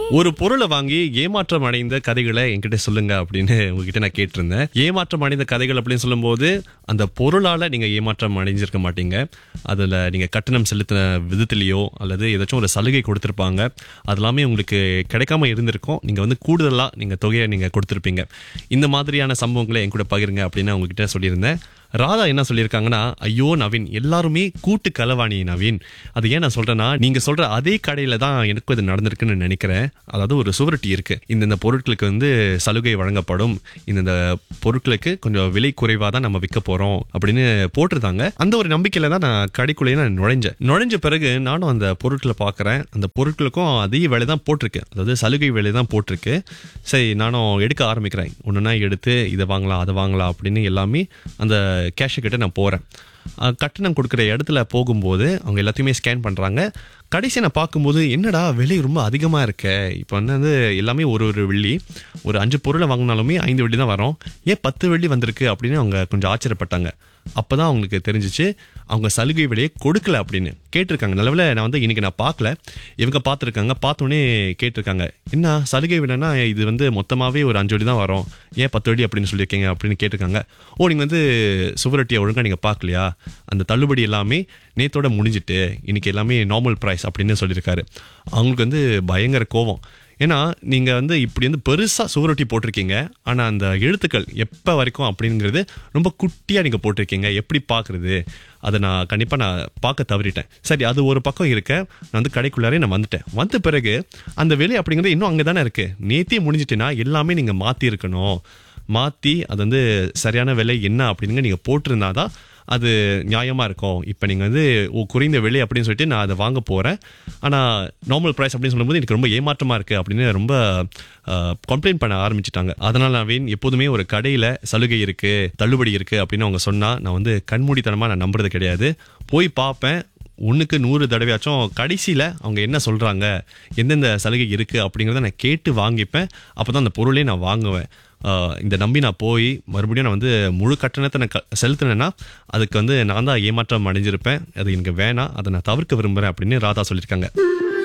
ஒரு பொருளை வாங்கி ஏமாற்றம் அடைந்த கதைகளை என்கிட்ட சொல்லுங்க அப்படின்னு உங்ககிட்ட நான் கேட்டிருந்தேன் ஏமாற்றம் அடைந்த கதைகள் அப்படின்னு சொல்லும்போது அந்த பொருளால நீங்க ஏமாற்றம் அடைஞ்சிருக்க மாட்டீங்க அதுல நீங்க கட்டணம் செலுத்தின விதத்திலேயோ அல்லது ஏதாச்சும் ஒரு சலுகை கொடுத்திருப்பாங்க அது எல்லாமே உங்களுக்கு கிடைக்காம இருந்திருக்கும் நீங்க வந்து கூடுதலா நீங்க தொகையை நீங்க கொடுத்திருப்பீங்க இந்த மாதிரியான சம்பவங்களை என் கூட பகிருங்க அப்படின்னு உங்ககிட்ட சொல்லியிருந்தேன் ராதா என்ன சொல்லியிருக்காங்கன்னா ஐயோ நவீன் எல்லாருமே கூட்டு களவாணி நவீன் அது ஏன் நான் சொல்றேன்னா நீங்க சொல்ற அதே கடையில தான் எனக்கு இது நடந்திருக்குன்னு நினைக்கிறேன் அதாவது ஒரு சுவரட்டி இருக்கு இந்தந்த பொருட்களுக்கு வந்து சலுகை வழங்கப்படும் இந்தந்த பொருட்களுக்கு கொஞ்சம் விலை குறைவா தான் நம்ம விற்க போறோம் அப்படின்னு போட்டிருந்தாங்க அந்த ஒரு நம்பிக்கையில தான் நான் கடைக்குள்ளேயே நான் நுழைஞ்சேன் நுழைஞ்ச பிறகு நானும் அந்த பொருட்களை பார்க்கறேன் அந்த பொருட்களுக்கும் அதே விலை தான் போட்டிருக்கு அதாவது சலுகை விலை தான் போட்டிருக்கு சரி நானும் எடுக்க ஆரம்பிக்கிறேன் ஒன்றுனா எடுத்து இதை வாங்கலாம் அதை வாங்கலாம் அப்படின்னு எல்லாமே அந்த கேஷை கிட்ட நான் போகிறேன் கட்டணம் கொடுக்குற இடத்துல போகும்போது அவங்க எல்லாத்தையுமே ஸ்கேன் பண்ணுறாங்க கடைசி நான் பார்க்கும்போது என்னடா விலை ரொம்ப அதிகமாக இருக்க இப்போ வந்து எல்லாமே ஒரு ஒரு வெள்ளி ஒரு அஞ்சு பொருளை வாங்கினாலுமே ஐந்து வெள்ளி தான் வரும் ஏன் பத்து வெள்ளி வந்திருக்கு அப்படின்னு அவங்க கொஞ்சம் ஆச்சரியப்பட்டாங்க அப்பதான் அவங்களுக்கு தெரிஞ்சிச்சு அவங்க சலுகை விலையை கொடுக்கல அப்படின்னு கேட்டிருக்காங்க நல்லவேளை நான் வந்து இன்னைக்கு நான் பார்க்கல இவங்க பார்த்துருக்காங்க பார்த்தோன்னே கேட்டிருக்காங்க என்ன சலுகை விலைன்னா இது வந்து மொத்தமாகவே ஒரு அஞ்சு வடி தான் வரும் ஏன் பத்து வடி அப்படின்னு சொல்லியிருக்கீங்க அப்படின்னு கேட்டிருக்காங்க ஓ நீங்கள் வந்து சுவரொட்டியை ஒழுங்காக நீங்கள் பார்க்கலையா அந்த தள்ளுபடி எல்லாமே நேத்தோட முடிஞ்சிட்டு இன்னைக்கு எல்லாமே நார்மல் ப்ரைஸ் அப்படின்னு சொல்லியிருக்காரு அவங்களுக்கு வந்து பயங்கர கோவம் ஏன்னா நீங்க வந்து இப்படி வந்து பெருசா சுவரொட்டி போட்டிருக்கீங்க ஆனா அந்த எழுத்துக்கள் எப்ப வரைக்கும் அப்படிங்கிறது ரொம்ப குட்டியா நீங்க போட்டிருக்கீங்க எப்படி பாக்குறது அதை நான் கண்டிப்பா நான் பார்க்க தவறிட்டேன் சரி அது ஒரு பக்கம் இருக்க நான் வந்து கடைக்குள்ளாரே நான் வந்துட்டேன் வந்த பிறகு அந்த விலை அப்படிங்கிறது இன்னும் அங்கே தானே இருக்கு நேத்தே முடிஞ்சிட்டுனா எல்லாமே நீங்க மாத்தி இருக்கணும் மாத்தி அது வந்து சரியான விலை என்ன அப்படின்னு நீங்க போட்டிருந்தாதான் அது நியாயமா இருக்கும் இப்போ நீங்க வந்து ஓ, குறைந்த விலை அப்படின்னு சொல்லிட்டு நான் அதை வாங்க போறேன் ஆனா நார்மல் பிரைஸ் அப்படின்னு சொல்லும்போது எனக்கு ரொம்ப ஏமாற்றமா இருக்கு அப்படின்னு ரொம்ப கம்ப்ளைண்ட் பண்ண ஆரம்பிச்சிட்டாங்க அதனால நவீன் எப்போதுமே ஒரு கடையில சலுகை இருக்கு தள்ளுபடி இருக்கு அப்படின்னு அவங்க சொன்னா நான் வந்து கண்மூடித்தனமா நான் நம்புறது கிடையாது போய் பார்ப்பேன் ஒன்றுக்கு நூறு தடவையாச்சும் கடைசியில் அவங்க என்ன சொல்கிறாங்க எந்தெந்த சலுகை இருக்குது அப்படிங்கிறத நான் கேட்டு வாங்கிப்பேன் அப்போ தான் அந்த பொருளே நான் வாங்குவேன் ஆஹ் இந்த நம்பி நான் போய் மறுபடியும் நான் வந்து முழு கட்டணத்தை நான் க- செலுத்தினேன்னா அதுக்கு வந்து நான் தான் ஏமாற்றம் அடைஞ்சிருப்பேன் அது எனக்கு வேணாம் அதை நான் தவிர்க்க விரும்புகிறேன் அப்படின்னு ராதா சொல்லியிருக்காங்க